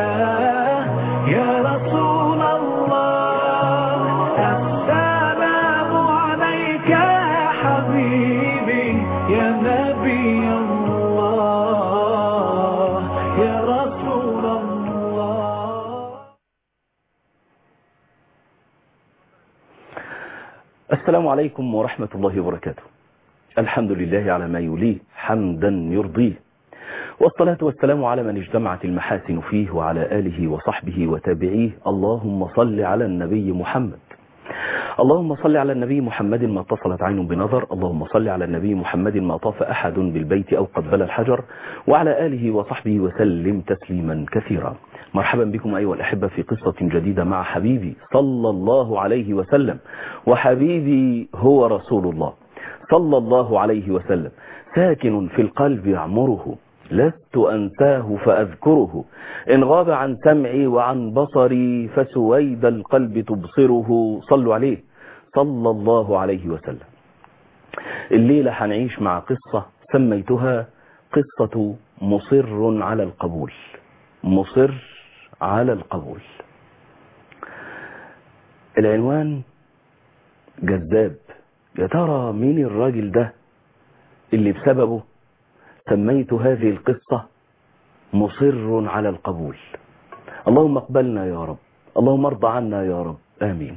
يا رسول الله السلام عليك يا حبيبي يا نبي الله يا رسول الله السلام عليكم ورحمة الله وبركاته الحمد لله على ما يليه حمدا يرضيه والصلاة والسلام على من اجتمعت المحاسن فيه وعلى آله وصحبه وتابعيه اللهم صل على النبي محمد اللهم صل على النبي محمد ما اتصلت عين بنظر اللهم صل على النبي محمد ما طاف أحد بالبيت أو قبل الحجر وعلى آله وصحبه وسلم تسليما كثيرا مرحبا بكم أيها الأحبة في قصة جديدة مع حبيبي صلى الله عليه وسلم وحبيبي هو رسول الله صلى الله عليه وسلم ساكن في القلب يعمره لست أنساه فأذكره إن غاب عن سمعي وعن بصري فسويد القلب تبصره صلوا عليه صلى الله عليه وسلم الليلة هنعيش مع قصة سميتها قصة مصر على القبول مصر على القبول العنوان جذاب يا ترى مين الراجل ده اللي بسببه سميت هذه القصة مصر على القبول اللهم اقبلنا يا رب اللهم ارضى عنا يا رب آمين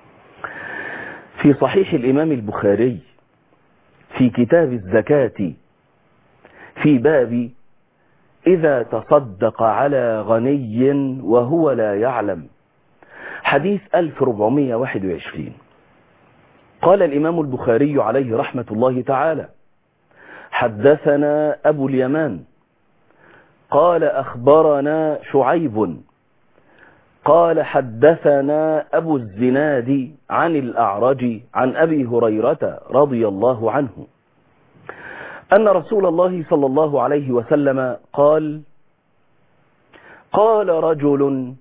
في صحيح الإمام البخاري في كتاب الزكاة في باب إذا تصدق على غني وهو لا يعلم حديث 1421 قال الإمام البخاري عليه رحمة الله تعالى حدثنا أبو اليمان قال أخبرنا شعيب قال حدثنا أبو الزناد عن الأعرج عن أبي هريرة رضي الله عنه أن رسول الله صلى الله عليه وسلم قال قال رجل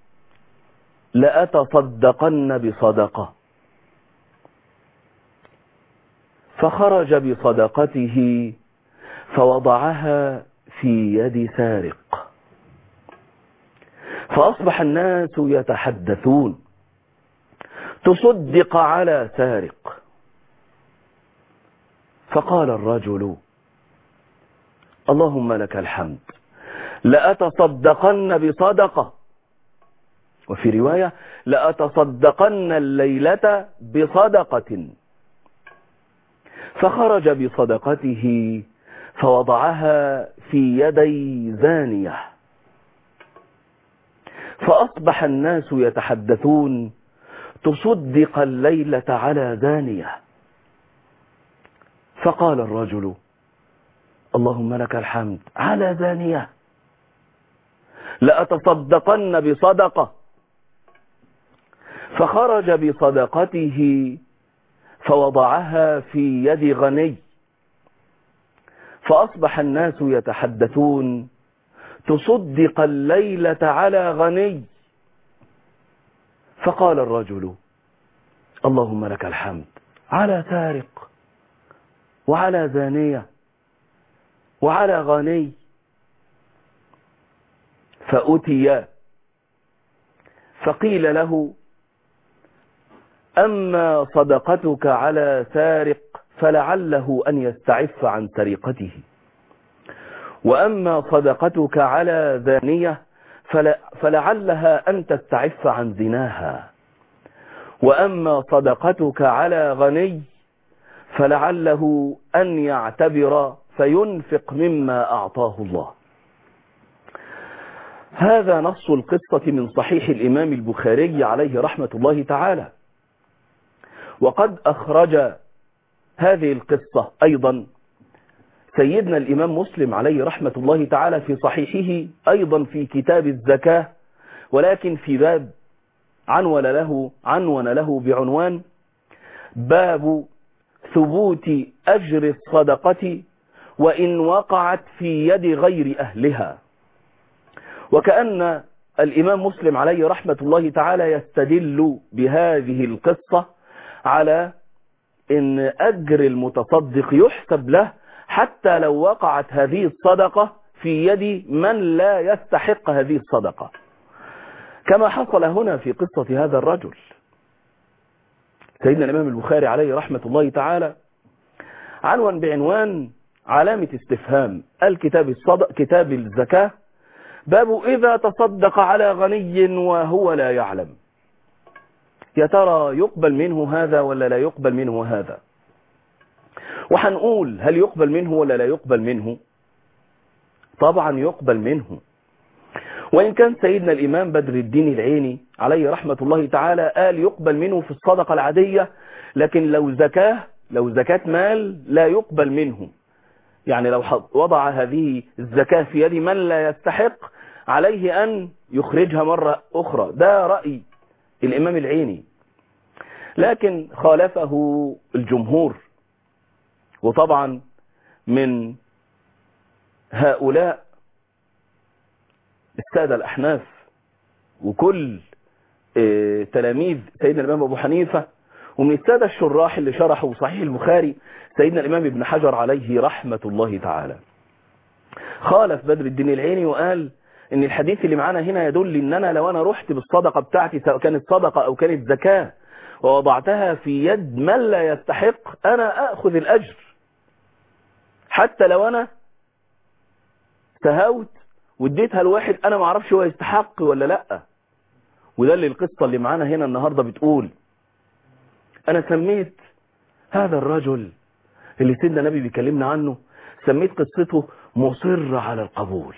لأتصدقن بصدقة فخرج بصدقته فوضعها في يد سارق فأصبح الناس يتحدثون تصدق على سارق فقال الرجل اللهم لك الحمد لأتصدقن بصدقة وفي رواية لأتصدقن الليلة بصدقة فخرج بصدقته فوضعها في يدي زانية فأصبح الناس يتحدثون تصدق الليلة على زانية فقال الرجل اللهم لك الحمد على زانية لأتصدقن بصدقة فخرج بصدقته فوضعها في يد غني فأصبح الناس يتحدثون تصدق الليلة على غني فقال الرجل اللهم لك الحمد على سارق وعلى زانية وعلى غني فأتي فقيل له أما صدقتك على سارق فلعله أن يستعف عن سرقته وأما صدقتك على زانية فلعلها أن تستعف عن زناها وأما صدقتك على غني فلعله أن يعتبر فينفق مما أعطاه الله هذا نص القصة من صحيح الإمام البخاري عليه رحمة الله تعالى وقد أخرج هذه القصة أيضا سيدنا الإمام مسلم عليه رحمة الله تعالى في صحيحه أيضا في كتاب الزكاة ولكن في باب عنون له, عنون له بعنوان باب ثبوت أجر الصدقة وإن وقعت في يد غير أهلها وكأن الإمام مسلم عليه رحمة الله تعالى يستدل بهذه القصة على ان اجر المتصدق يحسب له حتى لو وقعت هذه الصدقة في يد من لا يستحق هذه الصدقة كما حصل هنا في قصة هذا الرجل سيدنا الإمام البخاري عليه رحمة الله تعالى عنوان بعنوان علامة استفهام الكتاب الصدق كتاب الزكاة باب إذا تصدق على غني وهو لا يعلم يا ترى يقبل منه هذا ولا لا يقبل منه هذا وحنقول هل يقبل منه ولا لا يقبل منه طبعا يقبل منه وإن كان سيدنا الإمام بدر الدين العيني عليه رحمة الله تعالى قال يقبل منه في الصدقة العادية لكن لو زكاة لو زكاة مال لا يقبل منه يعني لو وضع هذه الزكاة في يد من لا يستحق عليه أن يخرجها مرة أخرى ده رأي الإمام العيني لكن خالفه الجمهور وطبعا من هؤلاء السادة الأحناف وكل اه تلاميذ سيدنا الإمام أبو حنيفة ومن السادة الشراح اللي شرحوا صحيح البخاري سيدنا الإمام ابن حجر عليه رحمة الله تعالى خالف بدر الدين العيني وقال ان الحديث اللي معانا هنا يدل ان انا لو انا رحت بالصدقة بتاعتي سواء كانت صدقة او كانت زكاة ووضعتها في يد من لا يستحق انا اخذ الاجر حتى لو انا سهوت واديتها لواحد انا ما اعرفش هو يستحق ولا لا وده اللي القصة اللي معانا هنا النهاردة بتقول انا سميت هذا الرجل اللي سيدنا النبي بيكلمنا عنه سميت قصته مصر على القبول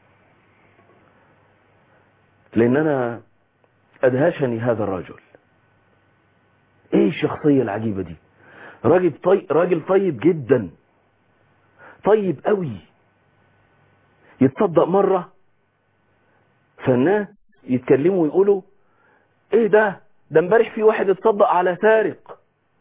لان انا ادهشني هذا الرجل ايه الشخصية العجيبة دي راجل طيب, راجل طيب جدا طيب قوي يتصدق مرة فالناس يتكلموا ويقولوا ايه ده ده امبارح في واحد اتصدق على سارق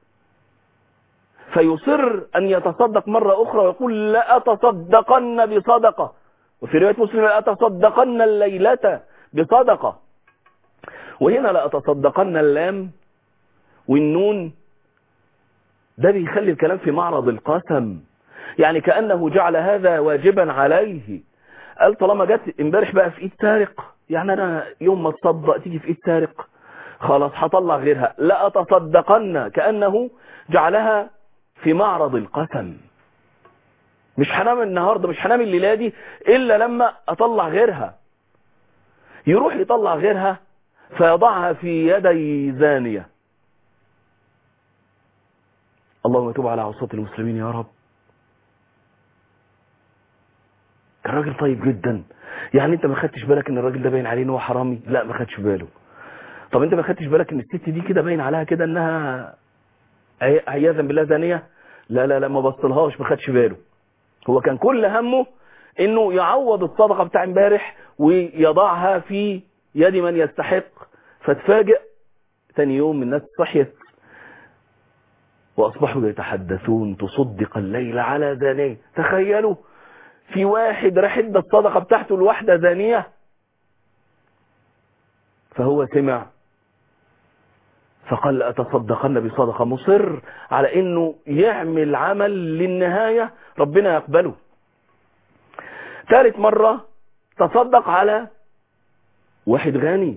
فيصر ان يتصدق مرة اخرى ويقول لا اتصدقن بصدقة وفي رواية مسلم لا اتصدقن الليلة بصدقة وهنا لا اتصدقن اللام والنون ده بيخلي الكلام في معرض القسم يعني كأنه جعل هذا واجبا عليه قال طالما جت امبارح بقى في ايد سارق يعني انا يوم ما تصدق تيجي في ايد سارق خلاص هطلع غيرها لا اتصدقن كأنه جعلها في معرض القسم مش هنام النهاردة مش هنام الليلة دي الا لما اطلع غيرها يروح يطلع غيرها فيضعها في يدي زانية اللهم تب على عصاة المسلمين يا رب كان راجل طيب جدا يعني انت ما خدتش بالك ان الراجل ده باين عليه ان هو حرامي لا ما خدش باله طب انت ما خدتش بالك ان الست دي كده باين عليها كده انها عياذا بالله زانيه لا لا لا ما بصلهاش ما خدش باله هو كان كل همه انه يعوض الصدقه بتاع امبارح ويضعها في يد من يستحق فتفاجئ ثاني يوم الناس صحيت واصبحوا يتحدثون تصدق الليل على زانيه تخيلوا في واحد راح ادى الصدقه بتاعته لواحده زانيه فهو سمع فقال أتصدقن بصدقة مصر على انه يعمل عمل للنهاية ربنا يقبله ثالث مرة تصدق على واحد غني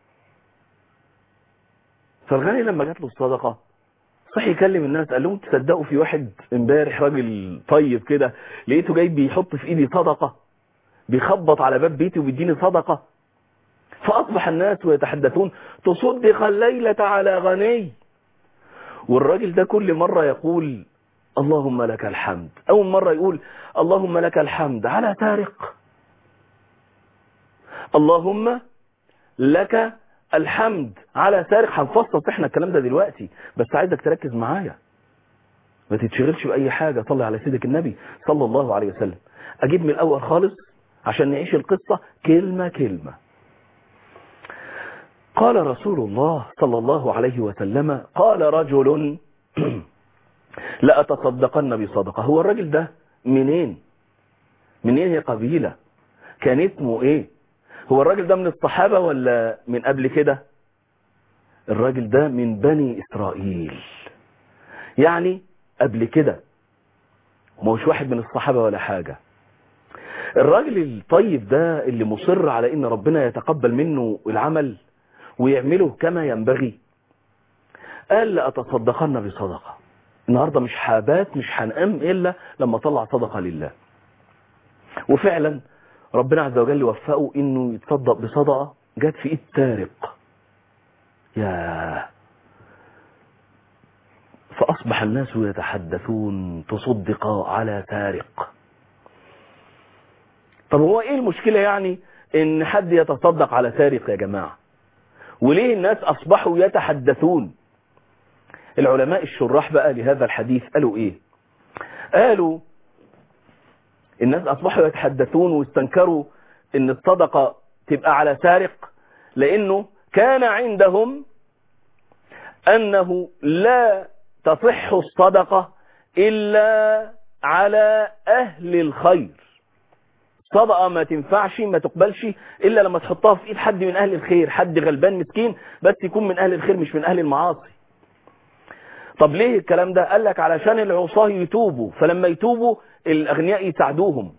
فالغني لما جات له الصدقة صح يكلم الناس قال لهم تصدقوا في واحد امبارح راجل طيب كده لقيته جاي بيحط في ايدي صدقة بيخبط على باب بيتي وبيديني صدقة فأصبح الناس ويتحدثون تصدق الليلة على غني والراجل ده كل مرة يقول اللهم لك الحمد أول مرة يقول اللهم لك الحمد على سارق اللهم لك الحمد على سارق هنفصل احنا الكلام ده دلوقتي بس عايزك تركز معايا ما تتشغلش بأي حاجة صلي على سيدك النبي صلى الله عليه وسلم أجيب من الأول خالص عشان نعيش القصة كلمة كلمة قال رسول الله صلى الله عليه وسلم قال رجل لأتصدقن بصدقة هو الرجل ده منين منين هي قبيلة كان اسمه ايه هو الراجل ده من الصحابة ولا من قبل كده الراجل ده من بني إسرائيل يعني قبل كده ما هوش واحد من الصحابة ولا حاجة الراجل الطيب ده اللي مصر على ان ربنا يتقبل منه العمل ويعمله كما ينبغي قال لأتصدقن بصدقة النهاردة مش حابات مش هنقام إلا لما طلع صدقة لله وفعلا ربنا عز وجل وفقه انه يتصدق بصدقة جت في ايد تارق يا فأصبح الناس يتحدثون تصدق على تارق طب هو ايه المشكلة يعني ان حد يتصدق على تارق يا جماعة وليه الناس اصبحوا يتحدثون العلماء الشراح بقى لهذا الحديث قالوا ايه قالوا الناس اصبحوا يتحدثون واستنكروا ان الصدقة تبقى على سارق لانه كان عندهم انه لا تصح الصدقة الا على اهل الخير صدقة ما تنفعش ما تقبلش الا لما تحطها في ايد حد من اهل الخير حد غلبان مسكين بس يكون من اهل الخير مش من اهل المعاصي طب ليه الكلام ده قال لك علشان العصاه يتوبوا فلما يتوبوا الاغنياء يساعدوهم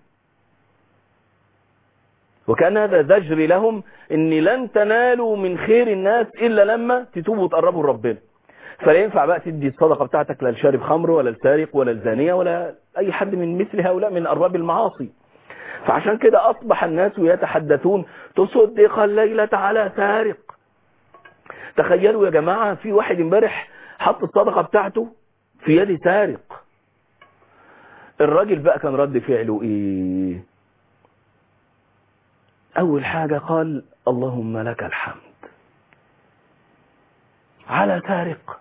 وكان هذا زجر لهم ان لن تنالوا من خير الناس الا لما تتوبوا وتقربوا لربنا فلا ينفع بقى تدي الصدقه بتاعتك لا لشارب خمر ولا لسارق ولا الزانيه ولا اي حد من مثل هؤلاء من ارباب المعاصي فعشان كده اصبح الناس يتحدثون تصدق الليله على سارق تخيلوا يا جماعه في واحد امبارح حط الصدقه بتاعته في يد سارق الراجل بقى كان رد فعله ايه اول حاجة قال اللهم لك الحمد على سارق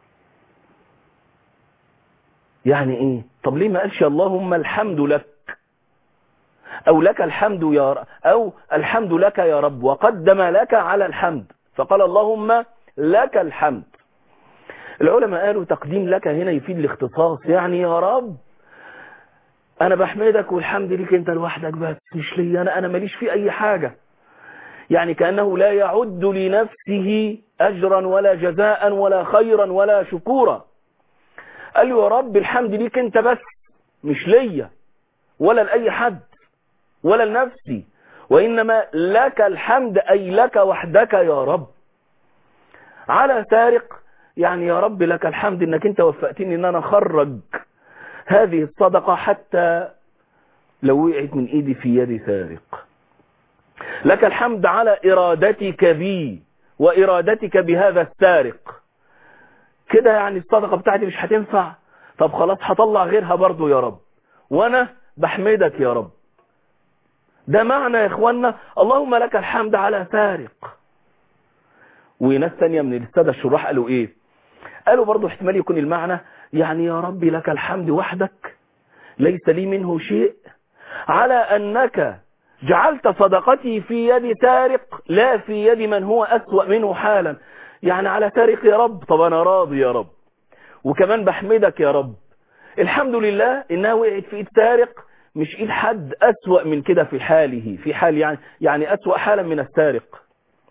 يعني ايه طب ليه ما قالش اللهم الحمد لك او لك الحمد يا رب او الحمد لك يا رب وقدم لك على الحمد فقال اللهم لك الحمد العلماء قالوا تقديم لك هنا يفيد الاختصاص يعني يا رب انا بحمدك والحمد ليك انت لوحدك بس مش لي انا انا ماليش في اي حاجة يعني كأنه لا يعد لنفسه اجرا ولا جزاء ولا خيرا ولا شكورا قال له يا رب الحمد ليك انت بس مش ليا ولا لأي حد ولا لنفسي وإنما لك الحمد أي لك وحدك يا رب على سارق يعني يا رب لك الحمد انك انت وفقتني ان انا اخرج هذه الصدقة حتى لو وقعت من ايدي في يد سارق لك الحمد على ارادتك بي وارادتك بهذا السارق كده يعني الصدقة بتاعتي مش هتنفع طب خلاص هطلع غيرها برضو يا رب وانا بحمدك يا رب ده معنى يا اخوانا اللهم لك الحمد على سارق وناس تانية من السادة الشراح قالوا ايه قالوا برضو احتمال يكون المعنى يعني يا ربي لك الحمد وحدك ليس لي منه شيء على أنك جعلت صدقتي في يد سارق لا في يد من هو أسوأ منه حالا يعني على سارق يا رب طب أنا راضي يا رب وكمان بحمدك يا رب الحمد لله إنها وقعت في إيد سارق مش إيد حد أسوأ من كده في حاله في حال يعني يعني أسوأ حالا من السارق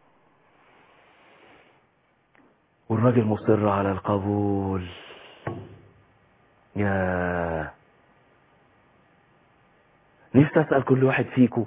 والراجل مصر على القبول يا نفسي أسأل كل واحد فيكم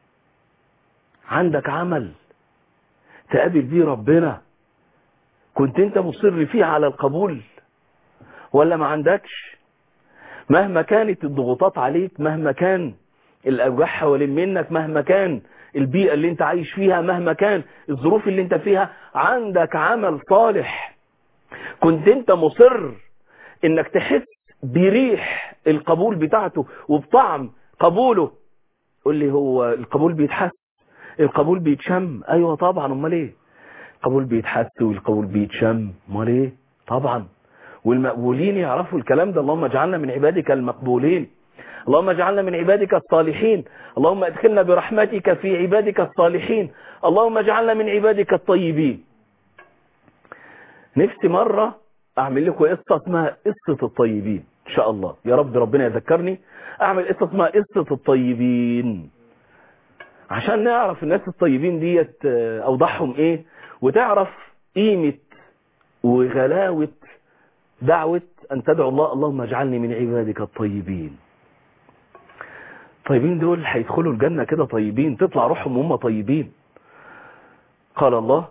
عندك عمل تقابل بيه ربنا كنت انت مصر فيه على القبول ولا ما عندكش مهما كانت الضغوطات عليك مهما كان الأوجاع حوالين منك مهما كان البيئة اللي انت عايش فيها مهما كان الظروف اللي انت فيها عندك عمل صالح كنت انت مصر انك تحس بريح القبول بتاعته وبطعم قبوله قول لي هو القبول بيتحس القبول بيتشم ايوه طبعا امال ايه القبول بيتحس والقبول بيتشم امال ايه طبعا والمقبولين يعرفوا الكلام ده اللهم اجعلنا من عبادك المقبولين اللهم اجعلنا من عبادك الصالحين اللهم ادخلنا برحمتك في عبادك الصالحين اللهم اجعلنا من عبادك الطيبين نفسي مرة اعمل لكم قصة اسمها قصة الطيبين ان شاء الله يا رب ربنا يذكرني اعمل قصة اسمها قصة الطيبين عشان نعرف الناس الطيبين ديت اوضحهم ايه وتعرف قيمة وغلاوة دعوة ان تدعو الله اللهم اجعلني من عبادك الطيبين طيبين دول هيدخلوا الجنة كده طيبين تطلع روحهم وهم طيبين قال الله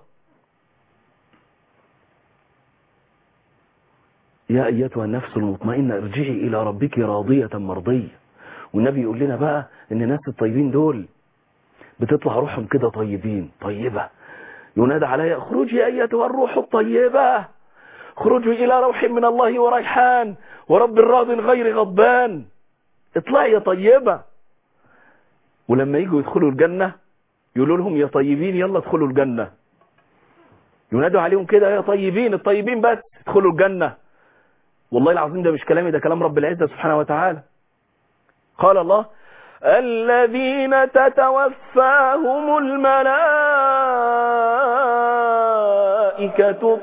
يا أيتها النفس المطمئنة ارجعي إلى ربك راضية مرضية والنبي يقول لنا بقى إن الناس الطيبين دول بتطلع روحهم كده طيبين طيبة ينادى عليها اخرجي أيتها الروح الطيبة اخرجي إلى روح من الله وريحان ورب راض غير غضبان اطلعي يا طيبة ولما يجوا يدخلوا الجنة يقولوا لهم يا طيبين يلا ادخلوا الجنة ينادوا عليهم كده يا طيبين الطيبين بس ادخلوا الجنة والله العظيم ده مش كلامي ده كلام رب العزة سبحانه وتعالى قال الله الذين تتوفاهم الملائكة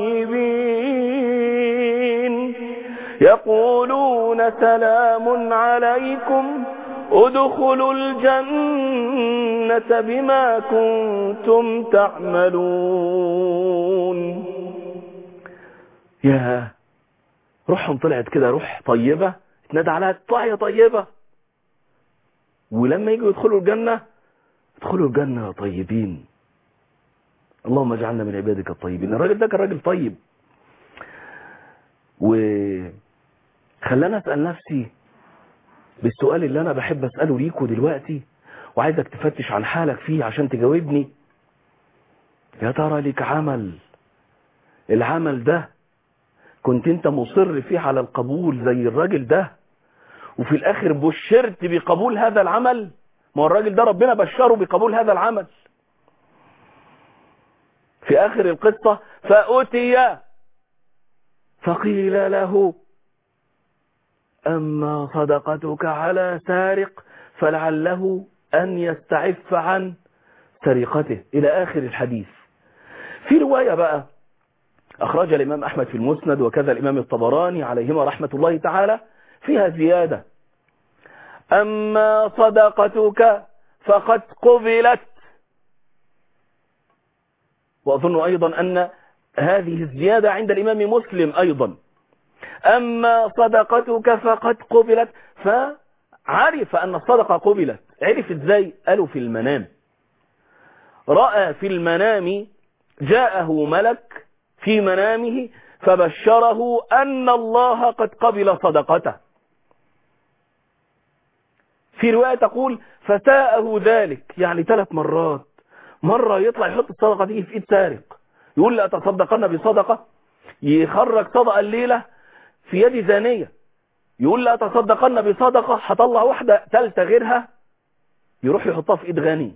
طيبين يقولون سلام عليكم ادخلوا الجنة بما كنتم تعملون يا روحهم طلعت كده روح طيبة اتنادى عليها اطلعي يا طيبة ولما يجوا يدخلوا الجنة ادخلوا الجنة طيبين اللهم اجعلنا من عبادك الطيبين الراجل ده كان راجل طيب وخلاني اسأل نفسي بالسؤال اللي انا بحب اسأله ليكوا دلوقتي وعايزك تفتش عن حالك فيه عشان تجاوبني يا ترى ليك عمل العمل ده كنت انت مصر فيه على القبول زي الراجل ده وفي الاخر بشرت بقبول هذا العمل ما هو الراجل ده ربنا بشره بقبول هذا العمل في اخر القصة فأتي فقيل له أما صدقتك على سارق فلعله أن يستعف عن سرقته إلى آخر الحديث في رواية بقى أخرج الإمام أحمد في المسند وكذا الإمام الطبراني عليهما رحمة الله تعالى فيها زيادة أما صدقتك فقد قبلت وأظن أيضا أن هذه الزيادة عند الإمام مسلم أيضا أما صدقتك فقد قبلت فعرف أن الصدقة قبلت عرف إزاي قالوا في المنام رأى في المنام جاءه ملك في منامه فبشره أن الله قد قبل صدقته في رواية تقول فساءه ذلك يعني ثلاث مرات مرة يطلع يحط الصدقة دي في ايد سارق يقول لا تصدقنا بصدقة يخرج صدقة الليلة في يد زانية يقول لا تصدقن بصدقة هطلع واحدة ثالثة غيرها يروح يحطها في ايد غني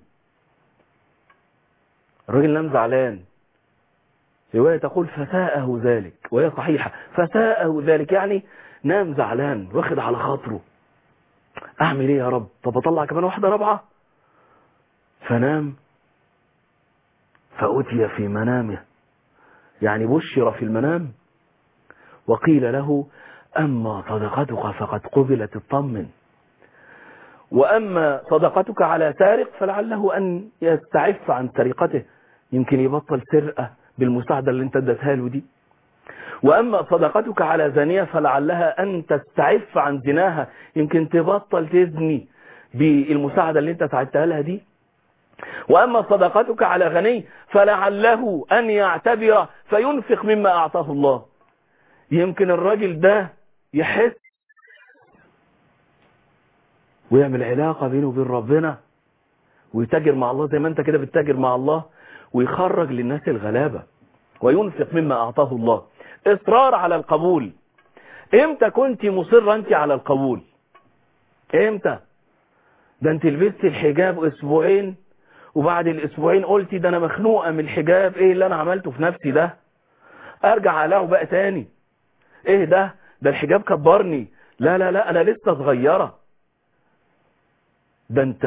الراجل نام زعلان رواية تقول فساءه ذلك وهي صحيحة فساءه ذلك يعني نام زعلان واخد على خاطره اعمل ايه يا رب طب اطلع كمان واحدة رابعة فنام فأتي في منامه يعني بشر في المنام وقيل له أما صدقتك فقد قبلت اطمن وأما صدقتك على سارق فلعله أن يستعف عن سرقته يمكن يبطل سرقة بالمساعدة اللي انت ادتها له دي وأما صدقتك على زانية فلعلها أن تستعف عن زناها يمكن تبطل تزني بالمساعدة اللي انت ساعدتها لها دي وأما صدقتك على غني فلعله أن يعتبر فينفق مما أعطاه الله يمكن الراجل ده يحس ويعمل علاقة بينه وبين ربنا ويتاجر مع الله زي ما انت كده بتتاجر مع الله ويخرج للناس الغلابة وينفق مما أعطاه الله إصرار على القبول امتى كنت مصرة انت على القبول امتى ده انت لبست الحجاب اسبوعين وبعد الاسبوعين قلتي ده انا مخنوقة من الحجاب ايه اللي انا عملته في نفسي ده ارجع عليه بقى تاني ايه ده ده الحجاب كبرني لا لا لا انا لسه صغيرة ده انت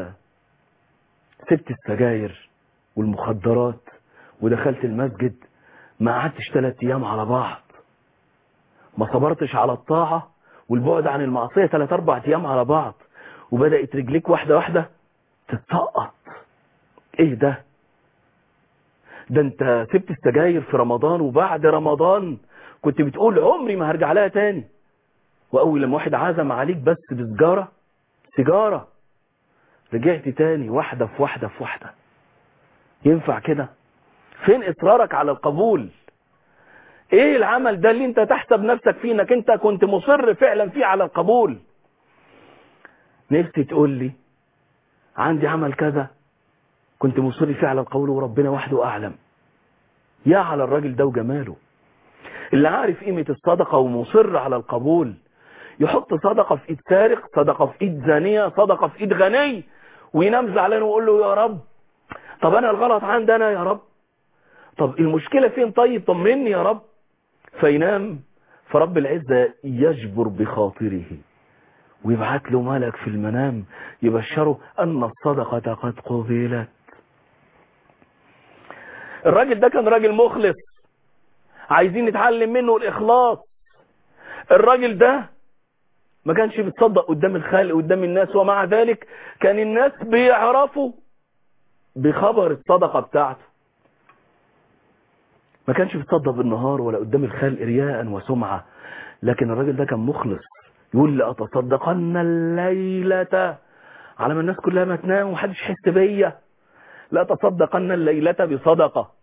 سبت السجاير والمخدرات ودخلت المسجد ما قعدتش ثلاث ايام على بعض ما صبرتش على الطاعة والبعد عن المعصية ثلاث اربع ايام على بعض وبدأت رجليك واحدة واحدة تتسقط ايه ده ده انت سبت السجاير في رمضان وبعد رمضان كنت بتقول عمري ما هرجع لها تاني واول لما واحد عزم عليك بس بسجارة سيجارة رجعت تاني واحدة في واحدة في واحدة ينفع كده فين اصرارك على القبول ايه العمل ده اللي انت تحسب نفسك فيه انك انت كنت مصر فعلا فيه على القبول نفسي تقول لي عندي عمل كذا كنت مصر فيه على القول وربنا وحده اعلم يا على الراجل ده وجماله اللي عارف قيمة الصدقة ومصر على القبول يحط صدقة في ايد سارق صدقة في ايد زانية صدقة في ايد غني وينام زعلان ويقول له يا رب طب انا الغلط عندي انا يا رب طب المشكلة فين طيب طمني يا رب فينام فرب العزة يجبر بخاطره ويبعت له ملك في المنام يبشره أن الصدقة قد قبلت الراجل ده كان راجل مخلص عايزين نتعلم منه الإخلاص الراجل ده ما كانش بيتصدق قدام الخالق قدام الناس ومع ذلك كان الناس بيعرفوا بخبر الصدقة بتاعته ما كانش بيتصدق بالنهار ولا قدام الخلق رياء وسمعة لكن الراجل ده كان مخلص يقول لأتصدقن الليلة على ما الناس كلها ما تنام ومحدش يحس بيا لأتصدقن الليلة بصدقة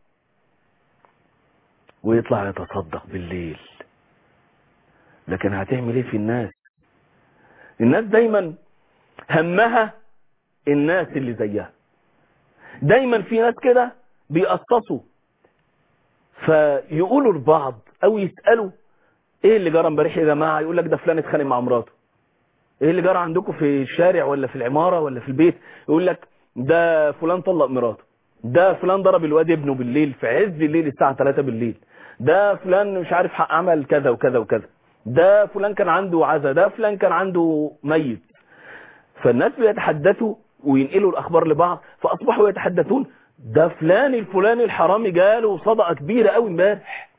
ويطلع يتصدق بالليل لكن هتعمل ايه في الناس الناس دايما همها الناس اللي زيها دايما في ناس كده بيقصصوا فيقولوا لبعض او يسألوا ايه اللي جرى امبارح يا جماعه يقول لك ده فلان اتخانق مع مراته ايه اللي جرى عندكم في الشارع ولا في العماره ولا في البيت يقول لك ده فلان طلق مراته ده فلان ضرب الواد ابنه بالليل في عز الليل الساعه 3 بالليل ده فلان مش عارف حق عمل كذا وكذا وكذا ده فلان كان عنده عزا ده فلان كان عنده ميت فالناس بيتحدثوا وينقلوا الاخبار لبعض فاصبحوا يتحدثون ده فلان الفلاني الحرامي جاله صدقه كبيره قوي امبارح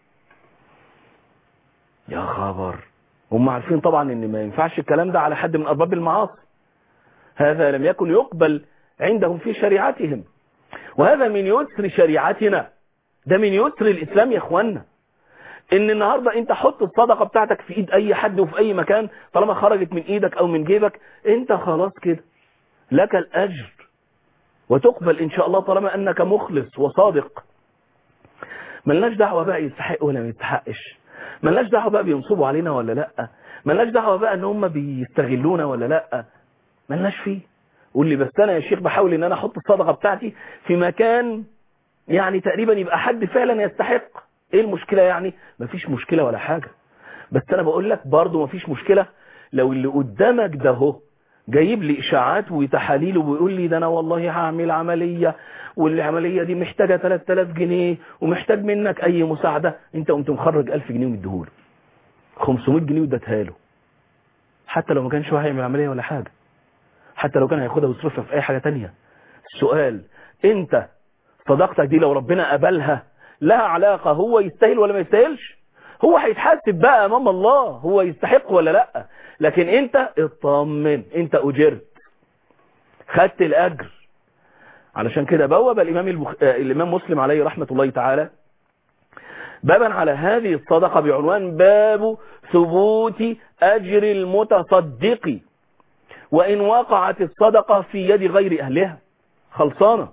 يا خبر هم عارفين طبعا ان ما ينفعش الكلام ده على حد من ارباب المعاصي هذا لم يكن يقبل عندهم في شريعتهم وهذا من يسر شريعتنا ده من يسر الاسلام يا اخوانا ان النهاردة انت حط الصدقة بتاعتك في ايد اي حد وفي اي مكان طالما خرجت من ايدك او من جيبك انت خلاص كده لك الاجر وتقبل ان شاء الله طالما انك مخلص وصادق ملناش دعوة بقى يستحق ولا ما يستحقش ملناش دعوة بقى بينصبوا علينا ولا لا ملناش دعوة بقى ان هم بيستغلونا ولا لا ملناش فيه قول لي بس انا يا شيخ بحاول ان انا احط الصدقة بتاعتي في مكان يعني تقريبا يبقى حد فعلا يستحق ايه المشكلة يعني مفيش مشكلة ولا حاجة بس انا بقول لك برضو مفيش مشكلة لو اللي قدامك ده هو جايب لي اشاعات وتحاليل وبيقول لي ده انا والله هعمل عملية والعملية دي محتاجة 3000 جنيه ومحتاج منك اي مساعدة انت قمت مخرج 1000 جنيه ومديهوله 500 جنيه واديتها له حتى لو ما كانش هو هيعمل عملية ولا حاجة حتى لو كان هياخدها ويصرفها في اي حاجة تانية السؤال انت صداقتك دي لو ربنا قبلها لها علاقة هو يستاهل ولا ما يستاهلش هو هيتحاسب بقى امام الله هو يستحق ولا لا لكن انت اطمن انت اجرت خدت الاجر علشان كده بوب الامام البخ... آه، الامام مسلم عليه رحمة الله تعالى بابا على هذه الصدقة بعنوان باب ثبوت اجر المتصدق وان وقعت الصدقة في يد غير اهلها خلصانة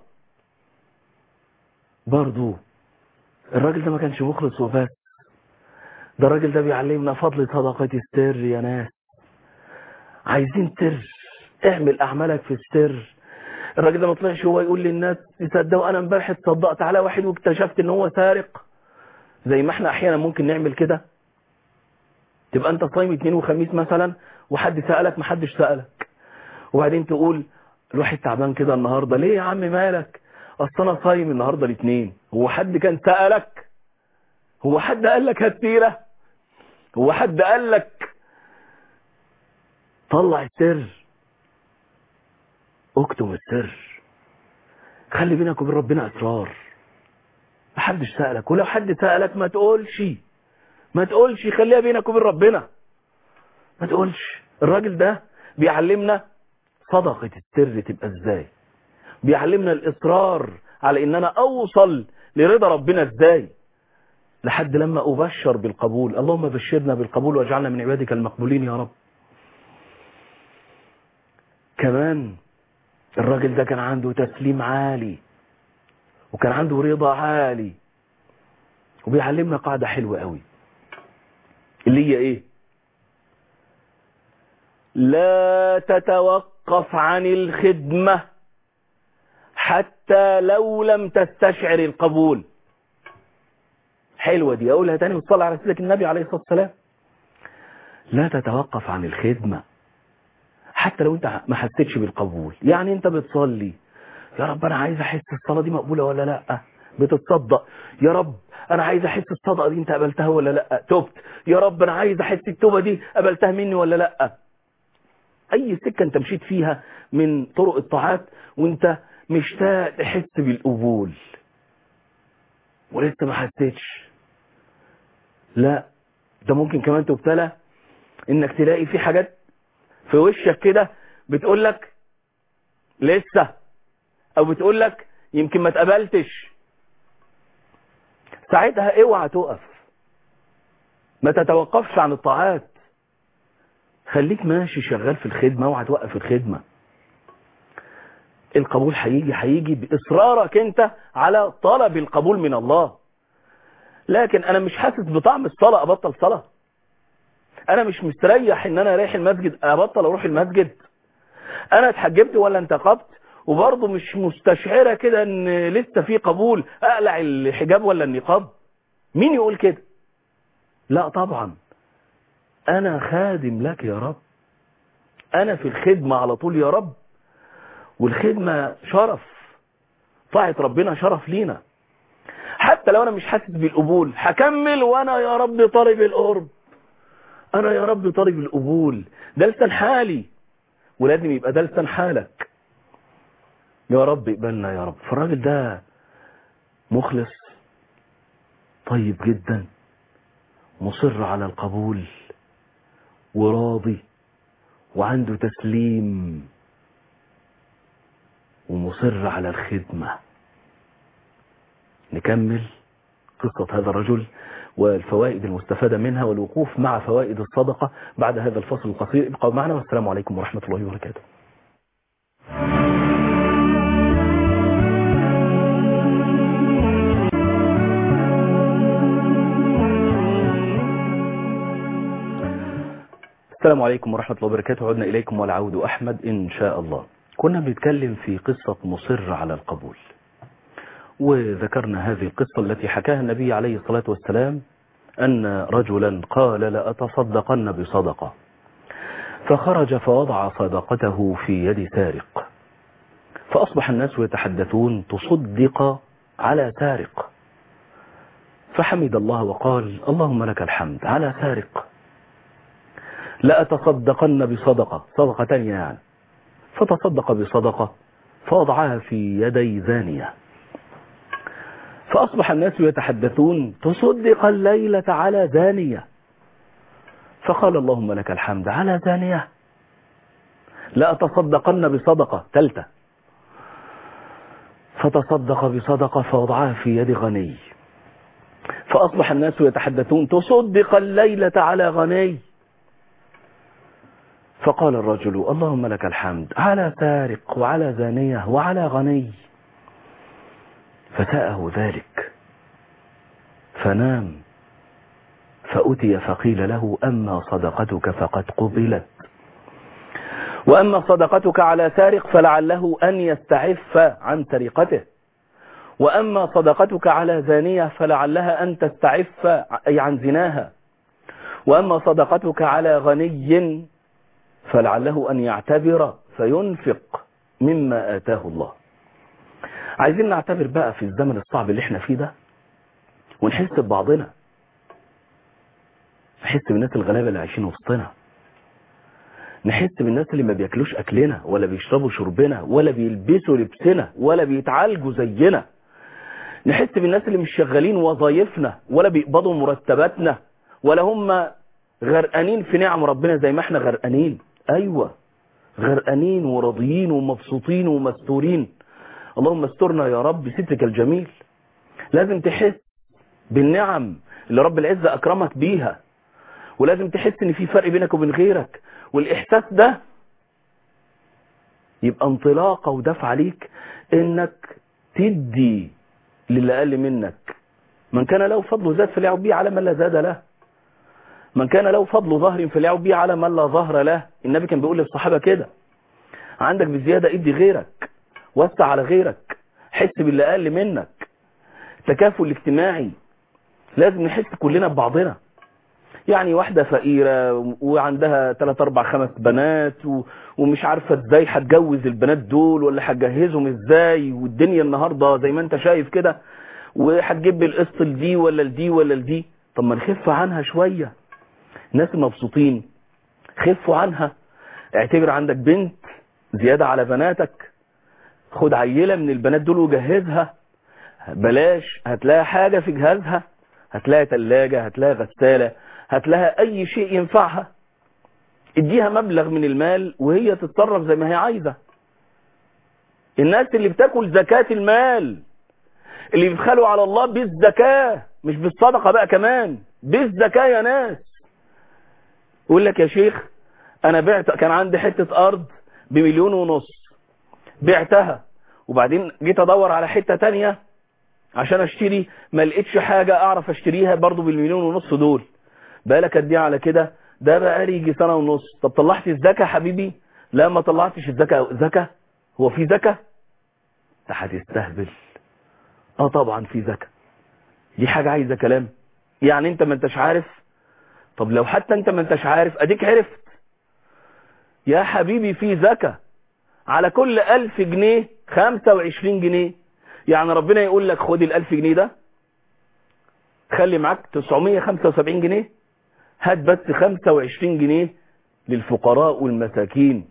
برضو الراجل ده ما كانش مخلص وبس ده الراجل ده بيعلمنا فضل صدقة السر يا ناس عايزين سر اعمل اعمالك في السر الراجل ده ما طلعش هو يقول للناس تصدقوا انا امبارح اتصدقت على واحد واكتشفت ان هو سارق زي ما احنا احيانا ممكن نعمل كده تبقى انت صايم اثنين وخميس مثلا وحد سألك محدش سألك وبعدين تقول الواحد تعبان كده النهاردة ليه يا عم مالك اصل انا صايم النهاردة الاثنين هو حد كان سألك هو حد قال لك هالسيرة هو حد قال لك طلع السر اكتم السر خلي بينك وبين ربنا اسرار محدش سألك ولو حد سألك ما تقولش ما تقولش خليها بينك وبين ربنا ما تقولش الراجل ده بيعلمنا صدقة السر تبقى ازاي بيعلمنا الاصرار على ان انا اوصل لرضا ربنا ازاي لحد لما ابشر بالقبول اللهم بشرنا بالقبول واجعلنا من عبادك المقبولين يا رب كمان الراجل ده كان عنده تسليم عالي وكان عنده رضا عالي وبيعلمنا قاعدة حلوة قوي اللي هي ايه لا تتوقف عن الخدمة حتى لو لم تستشعر القبول حلوة دي اقولها تاني وتصلي على سيدك النبي عليه الصلاة والسلام لا تتوقف عن الخدمة حتى لو انت ما حسيتش بالقبول يعني انت بتصلي يا رب انا عايز احس الصلاة دي مقبولة ولا لا بتتصدق يا رب انا عايز احس الصدقة دي انت قبلتها ولا لا تبت يا رب انا عايز احس التوبة دي قبلتها مني ولا لا اي سكة انت مشيت فيها من طرق الطاعات وانت مشتاق تحس بالقبول ولسه ما حسيتش لا ده ممكن كمان تبتلى انك تلاقي في حاجات في وشك كده بتقول لك لسه او بتقول لك يمكن ما اتقبلتش ساعتها اوعى تقف ما تتوقفش عن الطاعات خليك ماشي شغال في الخدمة اوعى توقف الخدمة القبول هيجي هيجي باصرارك انت على طلب القبول من الله لكن انا مش حاسس بطعم الصلاة ابطل صلاة انا مش مستريح ان انا رايح المسجد ابطل اروح المسجد انا اتحجبت ولا انتقبت وبرضه مش مستشعرة كده ان لسه في قبول اقلع الحجاب ولا النقاب مين يقول كده لا طبعا انا خادم لك يا رب انا في الخدمة على طول يا رب والخدمة شرف طاعة ربنا شرف لينا حتى لو انا مش حاسس بالقبول هكمل وانا يا رب طالب القرب انا يا رب طالب القبول ده لسان حالي ولازم يبقى ده لسان حالك يا رب اقبلنا يا رب فالراجل ده مخلص طيب جدا مصر على القبول وراضي وعنده تسليم ومصر على الخدمة نكمل قصة هذا الرجل والفوائد المستفادة منها والوقوف مع فوائد الصدقة بعد هذا الفصل القصير ابقوا معنا والسلام عليكم ورحمة الله وبركاته السلام عليكم ورحمة الله وبركاته عدنا إليكم والعود أحمد إن شاء الله كنا بنتكلم في قصة مصر على القبول وذكرنا هذه القصة التي حكاها النبي عليه الصلاة والسلام أن رجلا قال لأتصدقن بصدقة فخرج فوضع صدقته في يد سارق فأصبح الناس يتحدثون تصدق على سارق فحمد الله وقال اللهم لك الحمد على سارق لأتصدقن بصدقة صدقة تانية يعني فتصدق بصدقة فوضعها في يدي زانية فأصبح الناس يتحدثون تصدق الليلة على زانية فقال اللهم لك الحمد على زانية لأتصدقن بصدقة تلتة فتصدق بصدقة فوضعها في يد غني فأصبح الناس يتحدثون تصدق الليلة على غني فقال الرجل اللهم لك الحمد على سارق وعلى زانية وعلى غني فساءه ذلك فنام فأتي فقيل له أما صدقتك فقد قبلت وأما صدقتك على سارق فلعله أن يستعف عن سرقته وأما صدقتك على زانية فلعلها أن تستعف أي عن زناها وأما صدقتك على غني فلعله أن يعتبر فينفق مما آتاه الله عايزين نعتبر بقى في الزمن الصعب اللي احنا فيه ده ونحس ببعضنا نحس بالناس الغلابة اللي عايشين وسطنا نحس بالناس اللي ما بياكلوش أكلنا ولا بيشربوا شربنا ولا بيلبسوا لبسنا ولا بيتعالجوا زينا نحس بالناس اللي مش شغالين وظايفنا ولا بيقبضوا مرتباتنا ولا هم غرقانين في نعم ربنا زي ما احنا غرقانين ايوه غرقانين وراضيين ومبسوطين ومستورين اللهم استرنا يا رب سترك الجميل لازم تحس بالنعم اللي رب العزة اكرمك بيها ولازم تحس ان في فرق بينك وبين غيرك والاحساس ده يبقى انطلاقة ودفع عليك انك تدي للي اقل منك من كان له فضل زاد فليعب به على من لا زاد له من كان له فضل ظهر فليعب به على من لا ظهر له النبي كان بيقول للصحابة كده عندك بزيادة ادي غيرك وسع على غيرك حس باللي اقل منك التكافل الاجتماعي لازم نحس كلنا ببعضنا يعني واحدة فقيرة وعندها 3 4 5 بنات و... ومش عارفة ازاي هتجوز البنات دول ولا هتجهزهم ازاي والدنيا النهاردة زي ما انت شايف كده وهتجيب القسط لدي ولا لدي ولا لدي طب ما نخف عنها شوية الناس المبسوطين خفوا عنها اعتبر عندك بنت زيادة على بناتك خد عيلة من البنات دول وجهزها بلاش هتلاقي حاجة في جهازها هتلاقي تلاجة هتلاقي غسالة هتلاقي اي شيء ينفعها اديها مبلغ من المال وهي تتصرف زي ما هي عايزة الناس اللي بتاكل زكاة المال اللي بيبخلوا على الله بالزكاة مش بالصدقة بقى كمان بالزكاة يا ناس يقول لك يا شيخ انا بعت كان عندي حتة ارض بمليون ونص بعتها وبعدين جيت ادور على حتة تانية عشان اشتري ما لقيتش حاجة اعرف اشتريها برضو بالمليون ونص دول بقالك قد ايه على كده ده بقى يجي سنة ونص طب طلعت الزكاة حبيبي لا ما طلعتش الزكاة زكاة هو في زكاة ده هتستهبل اه طبعا في زكاة دي حاجة عايزة كلام يعني انت ما انتش عارف طب لو حتى انت ما انتش عارف اديك عرفت يا حبيبي في زكاة على كل ألف جنيه خمسة وعشرين جنيه يعني ربنا يقول لك خد الألف جنيه ده خلي معاك 975 جنيه هات بس 25 جنيه للفقراء والمساكين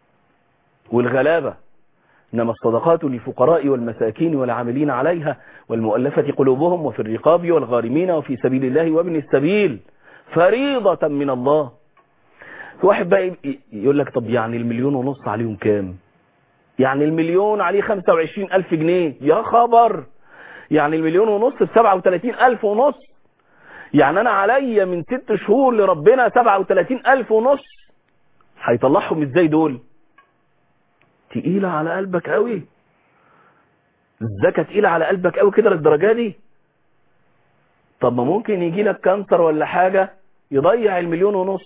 والغلابة إنما الصدقات للفقراء والمساكين والعاملين عليها والمؤلفة قلوبهم وفي الرقاب والغارمين وفي سبيل الله وابن السبيل فريضة من الله في واحد بقى يقول لك طب يعني المليون ونص عليهم كام يعني المليون عليه 25 ألف جنيه يا خبر يعني المليون ونص ب 37 ألف ونص يعني أنا عليا من ست شهور لربنا 37 ألف ونص هيطلعهم ازاي دول تقيلة على قلبك قوي الزكاة تقيلة على قلبك قوي كده للدرجة دي طب ما ممكن يجي لك كانسر ولا حاجة يضيع المليون ونص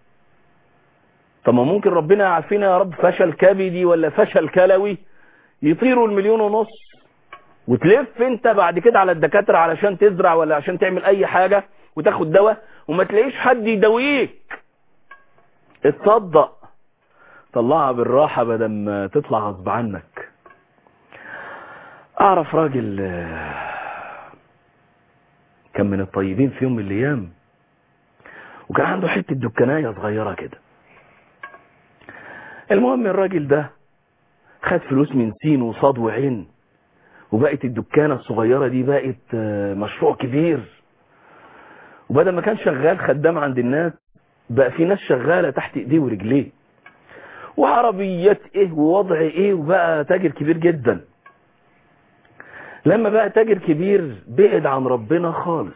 طب ما ممكن ربنا يعافينا يا رب فشل كبدي ولا فشل كلوي يطيروا المليون ونص وتلف انت بعد كده على الدكاترة علشان تزرع ولا عشان تعمل اي حاجة وتاخد دواء وما تلاقيش حد يداويك اتصدق طلعها بالراحة بدل ما تطلع غصب عنك اعرف راجل كان من الطيبين في يوم من الايام وكان عنده حتة دكاناية صغيرة كده المهم الراجل ده خد فلوس من سين وصاد وعين وبقت الدكانة الصغيرة دي بقت مشروع كبير وبدل ما كان شغال خدام عند الناس بقى في ناس شغالة تحت ايديه ورجليه وعربيات ايه ووضع ايه وبقى تاجر كبير جدا لما بقى تاجر كبير بعد عن ربنا خالص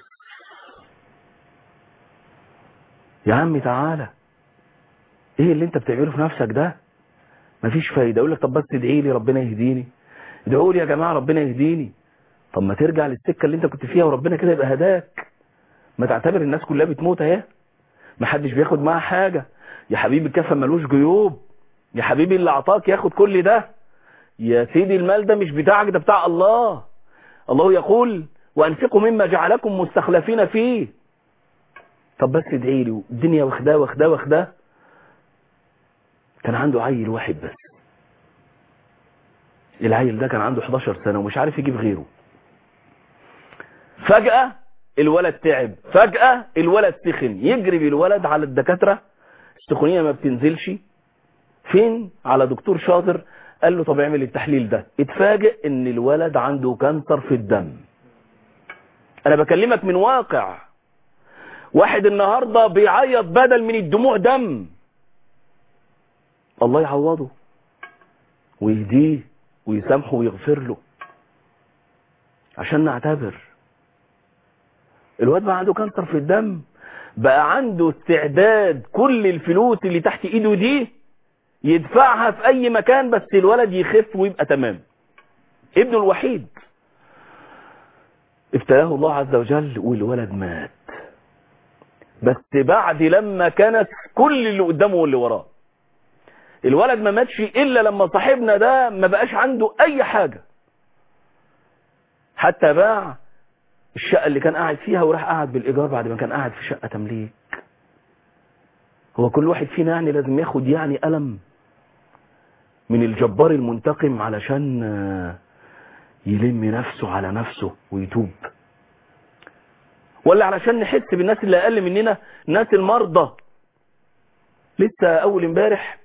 يا عمي تعالى ايه اللي انت بتعمله في نفسك ده مفيش فايدة اقول لك طب بس ادعي لي ربنا يهديني ادعوا لي يا جماعة ربنا يهديني طب ما ترجع للسكة اللي انت كنت فيها وربنا كده يبقى هداك ما تعتبر الناس كلها بتموت اهي ما حدش بياخد معاها حاجة يا حبيبي الكفن ملوش جيوب يا حبيبي اللي اعطاك ياخد كل ده يا سيدي المال ده مش بتاعك ده بتاع الله الله يقول وانفقوا مما جعلكم مستخلفين فيه طب بس ادعي لي الدنيا واخداه واخداه واخداه كان عنده عيل واحد بس العيل ده كان عنده 11 سنة ومش عارف يجيب غيره فجأة الولد تعب فجأة الولد سخن يجري بالولد على الدكاترة السخونية ما بتنزلش فين على دكتور شاطر قال له طب اعمل التحليل ده اتفاجئ ان الولد عنده كانسر في الدم انا بكلمك من واقع واحد النهاردة بيعيط بدل من الدموع دم الله يعوضه ويهديه ويسامحه ويغفر له عشان نعتبر الواد بقى عنده كانسر في الدم بقى عنده استعداد كل الفلوس اللي تحت ايده دي يدفعها في اي مكان بس الولد يخف ويبقى تمام ابنه الوحيد ابتلاه الله عز وجل والولد مات بس بعد لما كانت كل اللي قدامه واللي وراه الولد ما ماتش الا لما صاحبنا ده ما بقاش عنده اي حاجة حتى باع الشقة اللي كان قاعد فيها وراح قاعد بالايجار بعد ما كان قاعد في شقة تمليك هو كل واحد فينا يعني لازم ياخد يعني ألم من الجبار المنتقم علشان يلم نفسه على نفسه ويتوب ولا علشان نحس بالناس اللي اقل مننا ناس المرضى لسه اول امبارح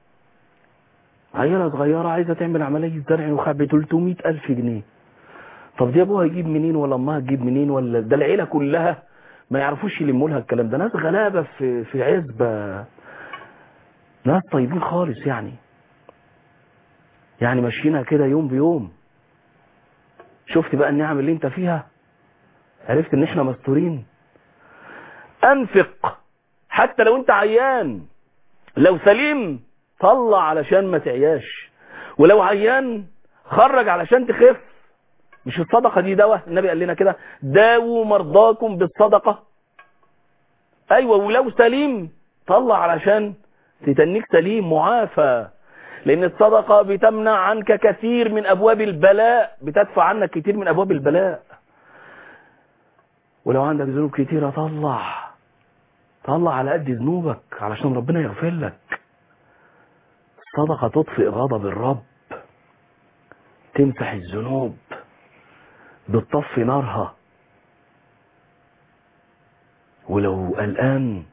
عيله صغيره عايزه تعمل عمليه زرع نخاع ب 300 الف جنيه طب دي ابوها يجيب منين ولا امها تجيب منين ولا ده العيله كلها ما يعرفوش يلموا لها الكلام ده ناس غلابه في في عزبه ناس طيبين خالص يعني يعني ماشيينها كده يوم بيوم شفت بقى النعم اللي انت فيها عرفت ان احنا مستورين انفق حتى لو انت عيان لو سليم طلع علشان ما تعياش ولو عيان خرج علشان تخف مش الصدقة دي دواء النبي قال لنا كده داووا مرضاكم بالصدقة ايوه ولو سليم طلع علشان تتنيك سليم معافى لان الصدقة بتمنع عنك كثير من ابواب البلاء بتدفع عنك كثير من ابواب البلاء ولو عندك ذنوب كتيرة طلع طلع على قد ذنوبك علشان ربنا يغفر لك الصدقة تطفئ غضب الرب تمسح الذنوب بتطفي نارها ولو قلقان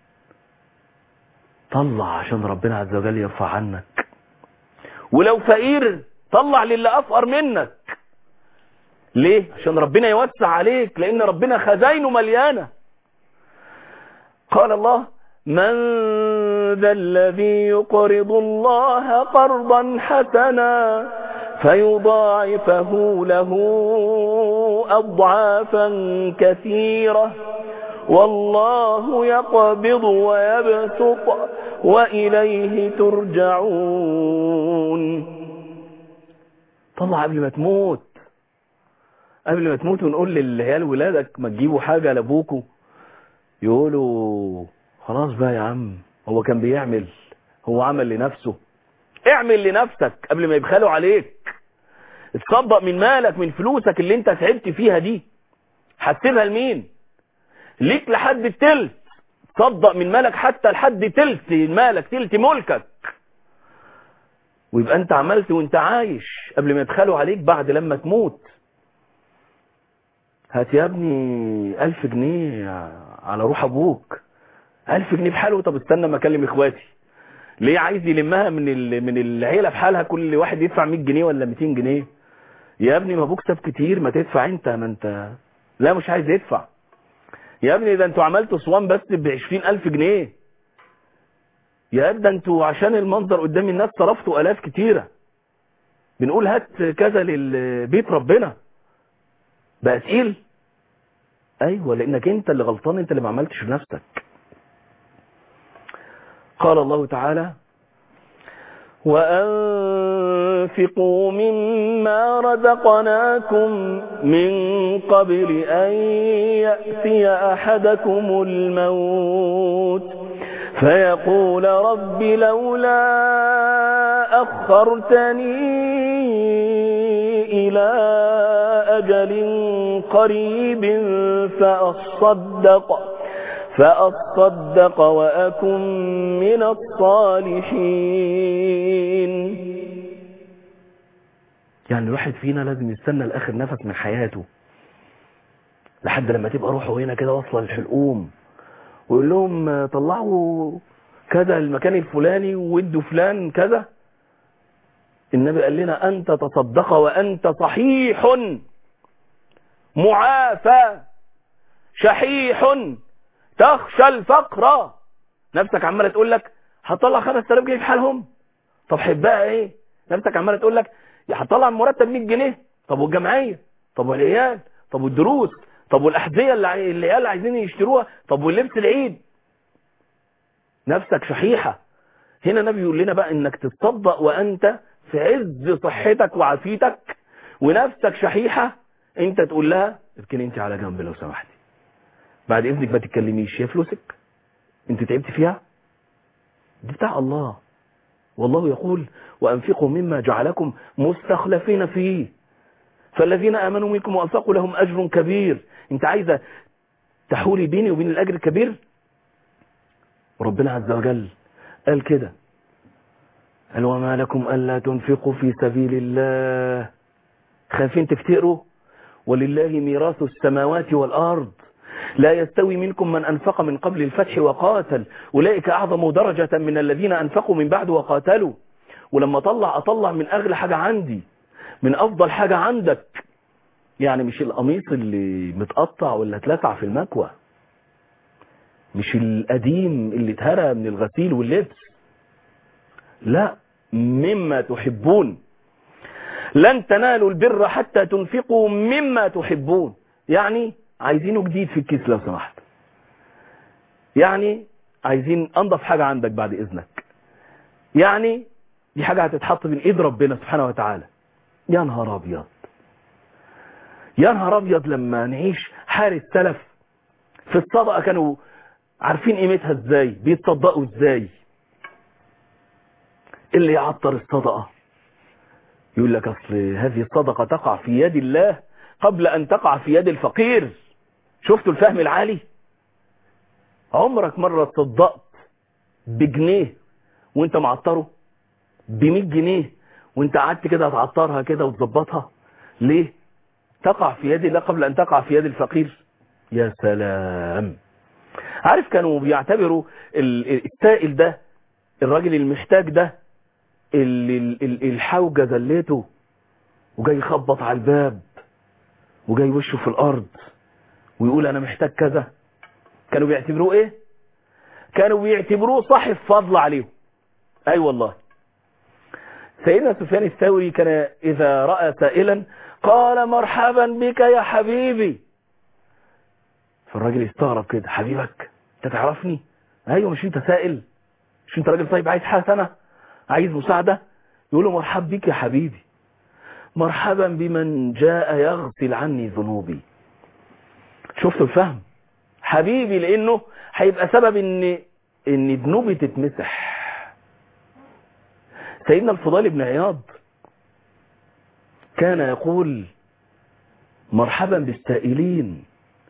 طلع عشان ربنا عز وجل يرفع عنك ولو فقير طلع للي أفقر منك ليه عشان ربنا يوسع عليك لأن ربنا خزاينه مليانة قال الله من ذا الذي يقرض الله قرضا حسنا فيضاعفه له أضعافا كثيرة والله يقبض ويبسط وإليه ترجعون طلع قبل ما تموت قبل ما تموت ونقول للعيال ولادك ما تجيبوا حاجة لابوكوا يقولوا خلاص بقى يا عم هو كان بيعمل هو عمل لنفسه اعمل لنفسك قبل ما يبخلوا عليك اتصدق من مالك من فلوسك اللي انت تعبت فيها دي هتسيبها لمين ليك لحد التلت تصدق من مالك حتى لحد تلت مالك تلت ملكك ويبقى انت عملت وانت عايش قبل ما يبخلوا عليك بعد لما تموت هات يا ابني ألف جنيه على روح أبوك ألف جنيه بحاله طب استنى ما أكلم إخواتي ليه عايز يلمها من ال... من العيلة بحالها كل واحد يدفع 100 جنيه ولا 200 جنيه يا ابني ما أبوك ساب كتير ما تدفع أنت ما أنت لا مش عايز يدفع يا ابني ده أنتوا عملتوا صوان بس ب 20000 جنيه يا ابني ده أنتوا عشان المنظر قدام الناس صرفتوا آلاف كتيرة بنقول هات كذا للبيت ربنا بقى تقيل ايوه لانك انت اللي غلطان انت اللي ما عملتش لنفسك قال الله تعالى وأنفقوا مما رزقناكم من قبل أن يأتي أحدكم الموت فيقول رب لولا أخرتني إلى أجل قريب فأصدق فأصدق وأكن من الصالحين يعني الواحد فينا لازم يستنى لآخر نفس من حياته لحد لما تبقى روحه هنا كده واصلة للحلقوم ويقول لهم طلعوا كذا المكان الفلاني وادوا فلان كذا النبي قال لنا أنت تصدق وأنت صحيح معافى شحيح تخشى الفقر نفسك عمالة تقول لك هطلع 5000 جنيه في حالهم طب حبها ايه نفسك عمالة تقول لك هطلع مرتب 100 جنيه طب والجمعية طب والعيال طب والدروس طب والأحذية اللي العيال عايزين يشتروها طب واللبس العيد نفسك شحيحة هنا النبي يقول لنا بقى انك تتصدق وانت في عز صحتك وعافيتك ونفسك شحيحة انت تقول لها اركني انت على جنب لو سمحتي بعد اذنك ما تتكلميش هي فلوسك انت تعبت فيها دي بتاع الله والله يقول وانفقوا مما جعلكم مستخلفين فيه فالذين امنوا منكم وانفقوا لهم اجر كبير انت عايزه تحولي بيني وبين الاجر الكبير ربنا عز وجل قال كده قال وما لكم الا تنفقوا في سبيل الله خايفين تفتقروا ولله ميراث السماوات والارض لا يستوي منكم من أنفق من قبل الفتح وقاتل أولئك أعظم درجة من الذين أنفقوا من بعد وقاتلوا ولما طلع أطلع من أغلى حاجة عندي من أفضل حاجة عندك يعني مش القميص اللي متقطع ولا اتلسع في المكوى مش القديم اللي اتهرى من الغسيل واللبس لا مما تحبون لن تنالوا البر حتى تنفقوا مما تحبون يعني عايزينه جديد في الكيس لو سمحت يعني عايزين انضف حاجة عندك بعد اذنك يعني دي حاجة هتتحط من ايد ربنا سبحانه وتعالى يا نهار ابيض يا نهار ابيض لما نعيش حال السلف في الصدقة كانوا عارفين قيمتها ازاي بيتصدقوا ازاي اللي يعطر الصدقة يقول لك اصل هذه الصدقة تقع في يد الله قبل ان تقع في يد الفقير شفتوا الفهم العالي عمرك مرة تصدقت بجنيه وانت معطره بمية جنيه وانت قعدت كده هتعطرها كده وتظبطها ليه تقع في يد الله قبل ان تقع في يد الفقير يا سلام عارف كانوا بيعتبروا السائل ده الراجل المحتاج ده اللي الحوجة ذلته وجاي يخبط على الباب وجاي وشه في الارض ويقول انا محتاج كذا كانوا بيعتبروه ايه كانوا بيعتبروه صاحب فضل عليهم اي أيوة والله سيدنا سفيان الثوري كان اذا رأى سائلا قال مرحبا بك يا حبيبي فالراجل يستغرب كده حبيبك انت تعرفني ايوه مش انت سائل مش انت راجل طيب عايز حسنه عايز مساعده يقول له مرحب بك يا حبيبي مرحبا بمن جاء يغسل عني ذنوبي شفتوا الفهم حبيبي لانه هيبقى سبب ان ان ذنوبي تتمسح سيدنا الفضال بن عياض كان يقول مرحبا بالسائلين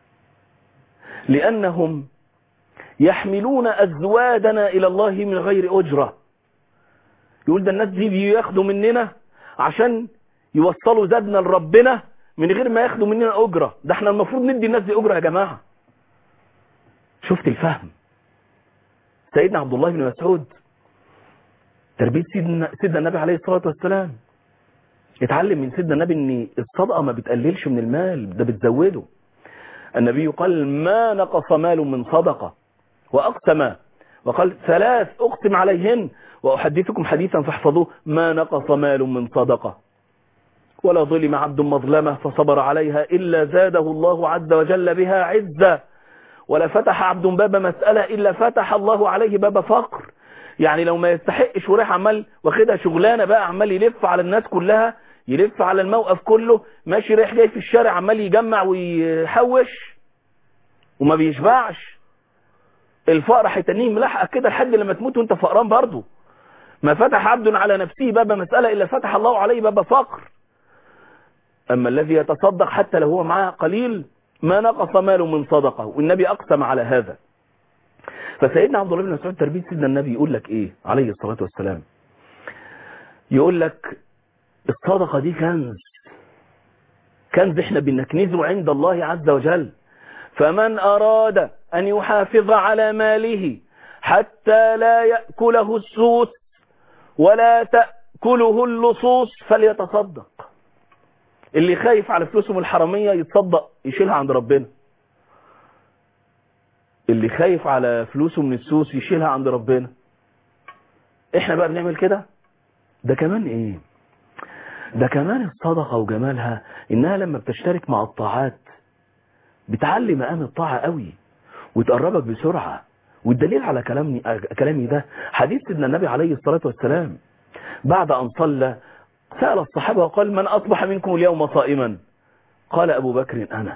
لانهم يحملون ازوادنا الى الله من غير اجره يقول ده الناس دي بياخدوا مننا عشان يوصلوا زادنا لربنا من غير ما ياخدوا مننا أجرة ده احنا المفروض ندي الناس دي أجرة يا جماعة شفت الفهم سيدنا عبد الله بن مسعود تربية سيدنا, سيدنا النبي عليه الصلاة والسلام اتعلم من سيدنا النبي ان الصدقة ما بتقللش من المال ده بتزوده النبي قال ما نقص مال من صدقة وأقسم وقال ثلاث أقسم عليهن وأحدثكم حديثا فاحفظوه ما نقص مال من صدقة ولا ظلم عبد مظلمة فصبر عليها إلا زاده الله عز وجل بها عزة ولا فتح عبد باب مسألة إلا فتح الله عليه باب فقر يعني لو ما يستحقش وراح عمال واخدها شغلانة بقى عمال يلف على الناس كلها يلف على الموقف كله ماشي رايح جاي في الشارع عمال يجمع ويحوش وما بيشبعش الفقر هيتنيه ملاحقك كده لحد لما تموت وانت فقران برضه ما فتح عبد على نفسه باب مسألة إلا فتح الله عليه باب فقر أما الذي يتصدق حتى لو هو معاه قليل ما نقص ماله من صدقة والنبي أقسم على هذا فسيدنا عبد الله بن مسعود تربية سيدنا النبي يقول لك إيه عليه الصلاة والسلام يقول لك الصدقة دي كنز كنز احنا بنكنزه عند الله عز وجل فمن أراد أن يحافظ على ماله حتى لا يأكله السوس ولا تأكله اللصوص فليتصدق اللي خايف على فلوسهم الحرامية يتصدق يشيلها عند ربنا اللي خايف على فلوسه من السوس يشيلها عند ربنا احنا بقى بنعمل كده ده كمان ايه ده كمان الصدقة وجمالها انها لما بتشترك مع الطاعات بتعلي مقام الطاعة قوي وتقربك بسرعة والدليل على كلامي, كلامي ده حديث سيدنا النبي عليه الصلاة والسلام بعد أن صلى سأل الصحابة وقال من أصبح منكم اليوم صائما قال أبو بكر أنا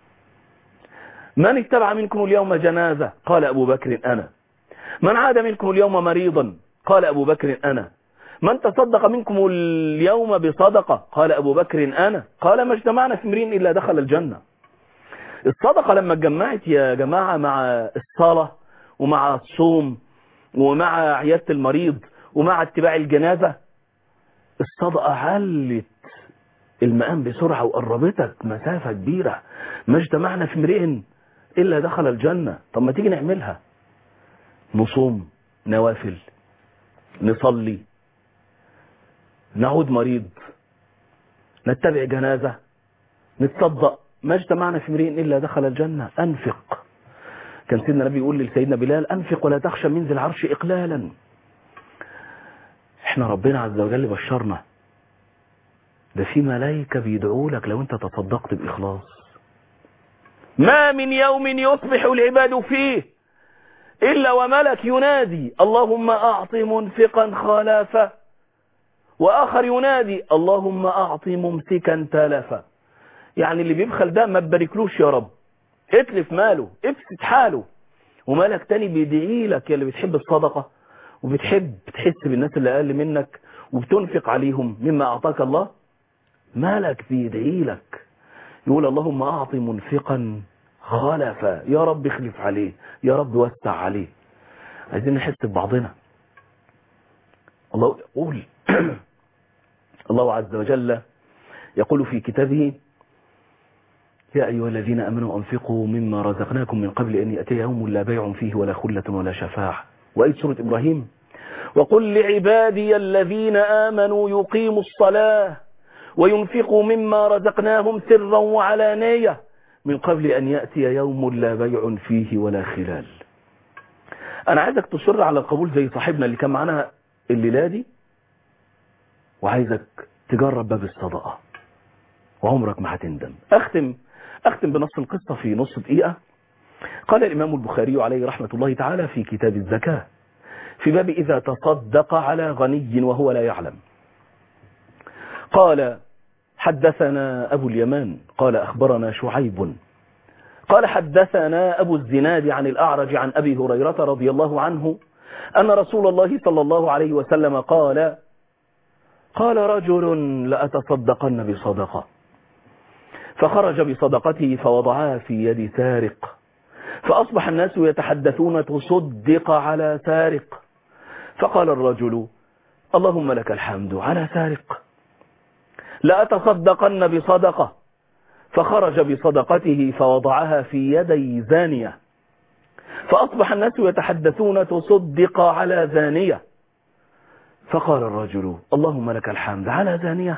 من اتبع منكم اليوم جنازة قال أبو بكر أنا من عاد منكم اليوم مريضا قال أبو بكر أنا من تصدق منكم اليوم بصدقة قال أبو بكر أنا قال ما اجتمعنا في امرين إلا دخل الجنة الصدقة لما اتجمعت يا جماعة مع الصلاة ومع الصوم ومع عيادة المريض ومع اتباع الجنازة الصدقة علت المقام بسرعة وقربتك مسافة كبيرة ما اجتمعنا في امرئ إلا دخل الجنة طب ما تيجي نعملها نصوم نوافل نصلي نعود مريض نتبع جنازة نتصدق ما اجتمعنا في امرئ إلا دخل الجنة أنفق كان سيدنا النبي يقول لسيدنا بلال أنفق ولا تخشى من ذي العرش إقلالا احنا ربنا عز وجل بشرنا ده في ملائكة بيدعوا لك لو انت تصدقت بإخلاص ما من يوم يصبح العباد فيه إلا وملك ينادي اللهم أعط منفقا خلافا وآخر ينادي اللهم أعط ممسكا تلفا يعني اللي بيبخل ده ما تباركلوش يا رب اتلف ماله افسد حاله ومالك تاني بيدعي لك يا اللي بتحب الصدقة وبتحب تحس بالناس اللي أقل منك وبتنفق عليهم مما أعطاك الله مالك بيدعي لك يقول اللهم أعطي منفقا خلفا يا رب اخلف عليه يا رب وسع عليه عايزين نحس ببعضنا الله يقول الله عز وجل يقول في كتابه يا أيها الذين أمنوا أنفقوا مما رزقناكم من قبل أن يأتي يوم لا بيع فيه ولا خلة ولا شفاعة وأي سورة إبراهيم وقل لعبادي الذين آمنوا يقيموا الصلاة وينفقوا مما رزقناهم سرا وعلانية من قبل أن يأتي يوم لا بيع فيه ولا خلال أنا عايزك تصر على القبول زي صاحبنا اللي كان معانا الليلة دي وعايزك تجرب باب الصدقة وعمرك ما هتندم أختم أختم بنص القصة في نص دقيقة قال الإمام البخاري عليه رحمة الله تعالى في كتاب الزكاة في باب إذا تصدق على غني وهو لا يعلم قال حدثنا أبو اليمان قال أخبرنا شعيب قال حدثنا أبو الزناد عن الأعرج عن أبي هريرة رضي الله عنه أن رسول الله صلى الله عليه وسلم قال قال رجل لأتصدقن بصدقة فخرج بصدقته فوضعها في يد سارق فأصبح الناس يتحدثون تصدق على سارق فقال الرجل اللهم لك الحمد على سارق لأتصدقن بصدقة فخرج بصدقته فوضعها في يدي زانية فأصبح الناس يتحدثون تصدق على زانية فقال الرجل اللهم لك الحمد على زانية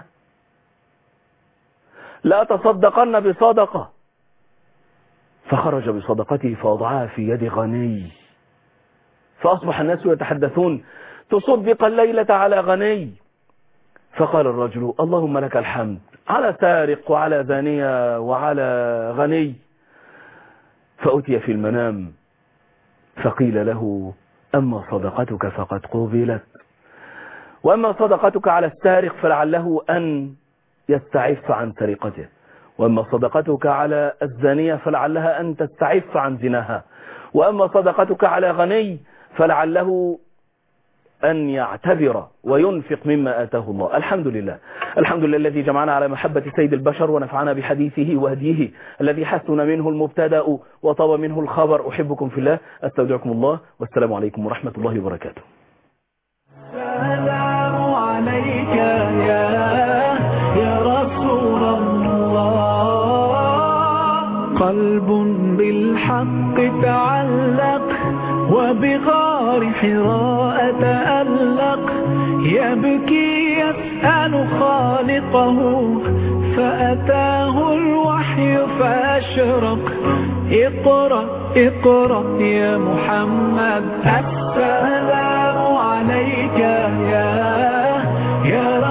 لا تصدقن بصدقة فخرج بصدقته فوضعها في يد غني فأصبح الناس يتحدثون تصدق الليلة على غني فقال الرجل اللهم لك الحمد على سارق وعلى زانية وعلى غني فأتي في المنام فقيل له أما صدقتك فقد قبلت وأما صدقتك على السارق فلعله أن يستعف عن سرقته وأما صدقتك على الزانية فلعلها أن تستعف عن زناها وأما صدقتك على غني فلعله أن يعتبر وينفق مما آتاه الله الحمد لله الحمد لله الذي جمعنا على محبة سيد البشر ونفعنا بحديثه وهديه الذي حسن منه المبتدا وطاب منه الخبر أحبكم في الله أستودعكم الله والسلام عليكم ورحمة الله وبركاته السلام عليك يا يا رسول الله قلب بالحق تعلق وبغار حراء تألق يبكي يسأل خالقه فأتاه الوحي فأشرق اقرأ اقرأ يا محمد السلام عليك يا يا